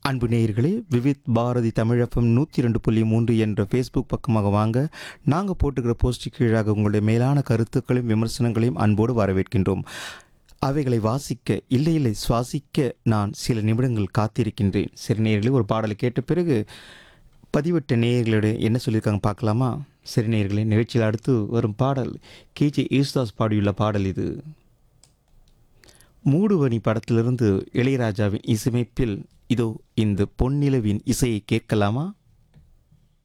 அன்பு நேயர்களே விவித் பாரதி தமிழப்பம் நூற்றி ரெண்டு புள்ளி மூன்று என்ற ஃபேஸ்புக் பக்கமாக வாங்க நாங்கள் போட்டுக்கிற போஸ்ட் கீழாக உங்களுடைய மேலான கருத்துக்களையும் விமர்சனங்களையும் அன்போடு வரவேற்கின்றோம் அவைகளை வாசிக்க இல்லை இல்லை சுவாசிக்க நான் சில நிமிடங்கள் காத்திருக்கின்றேன் சில நேயர்களே ஒரு பாடலை கேட்ட பிறகு பதிவிட்ட நேயர்களுடைய என்ன சொல்லியிருக்காங்க பார்க்கலாமா சரி நேயர்களே நிகழ்ச்சியில் அடுத்து வரும் பாடல் கேஜே யேசுதாஸ் பாடியுள்ள பாடல் இது மூடுவனி படத்திலிருந்து இளையராஜாவின் இசையமைப்பில் இதோ இந்த பொன்னிலவின் இசையை கேட்கலாமா